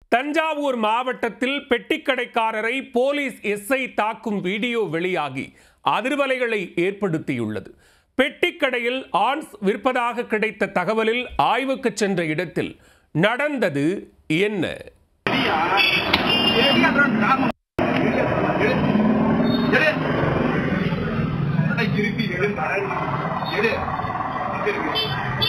தஞ்சாவூர் மாவட்டத்தில் பெட்டிக்கடைக்காரரை police SI தாக்கும் வீடியோ வெளியாகி அதிர்வலைகளை ஏற்படுத்தியுள்ளது பெட்டிக்கடையில் ஆன்ஸ் விற்பதாக கிடைத்த தகவலில் ஆய்வுக்கு சென்ற இடத்தில் நடந்தது என்ன திருப்பி எடு எடு இருக்கு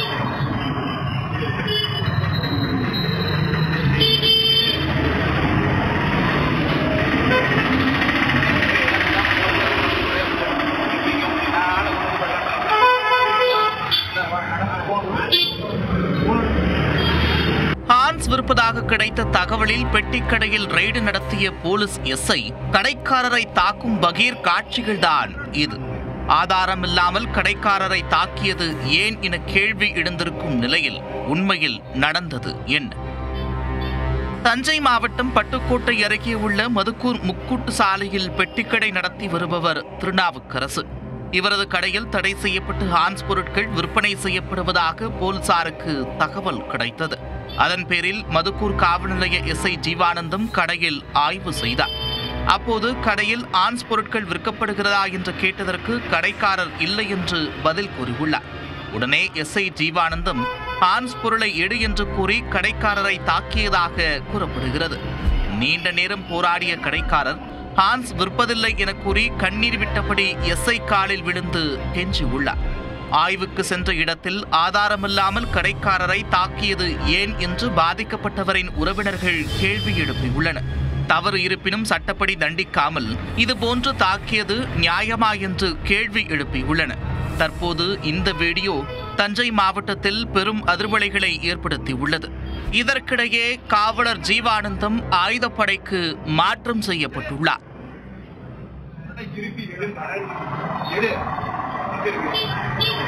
ஹான்ஸ் விற்பதாக கிடைத்த தகவலில் பெட்டிக்கடையில் ரெய்டு நடத்திய போலீஸ் எஸ்ஐ கடைக்காரரை தாக்கும் பகீர் காட்சிகள்தான் இது ஆதாரமில்லாமல் கடைக்காரரை தாக்கியது ஏன் என கேள்வி எழுந்திருக்கும் நிலையில் உண்மையில் நடந்தது என்ன தஞ்சை மாவட்டம் பட்டுக்கோட்டை அருகே உள்ள மதுக்கூர் முக்கூட்டு சாலையில் பெட்டிக்கடை நடத்தி வருபவர் திருநாவுக்கரசு இவரது கடையில் தடை செய்யப்பட்டு ஹான்ஸ் பொருட்கள் விற்பனை செய்யப்படுவதாக போலீசாருக்கு தகவல் கிடைத்தது அதன் பேரில் மதுக்கூர் காவல் நிலைய எஸ்ஐ ஜீவானந்தம் கடையில் ஆய்வு செய்தார் அப்போது கடையில் ஆன்ஸ் பொருட்கள் விற்கப்படுகிறதா என்று கேட்டதற்கு கடைக்காரர் இல்லை என்று பதில் கூறியுள்ளார் உடனே எஸ்ஐ ஜீவானந்தம் ஆன்ஸ் பொருளை எடு என்று கூறி கடைக்காரரை தாக்கியதாக கூறப்படுகிறது நீண்ட நேரம் போராடிய கடைக்காரர் ஹான்ஸ் விற்பதில்லை என கூறி கண்ணீர் விட்டபடி எஸ்ஐ காலில் விழுந்து கெஞ்சியுள்ளார் ஆய்வுக்கு சென்ற இடத்தில் ஆதாரமில்லாமல் கடைக்காரரை தாக்கியது ஏன் என்று பாதிக்கப்பட்டவரின் உறவினர்கள் கேள்வி எழுப்பியுள்ளனர் தவறு இருப்பினும் சட்டப்படி தண்டிக்காமல் இதுபோன்று தாக்கியது நியாயமா என்று கேள்வி எழுப்பியுள்ளனர் தற்போது இந்த வீடியோ தஞ்சை மாவட்டத்தில் பெரும் அதிர்வலைகளை ஏற்படுத்தியுள்ளது இதற்கிடையே காவலர் ஜீவானந்தம் ஆயுதப்படைக்கு மாற்றம் செய்யப்பட்டுள்ளார் திருப்பி எடு எடு இருக்கு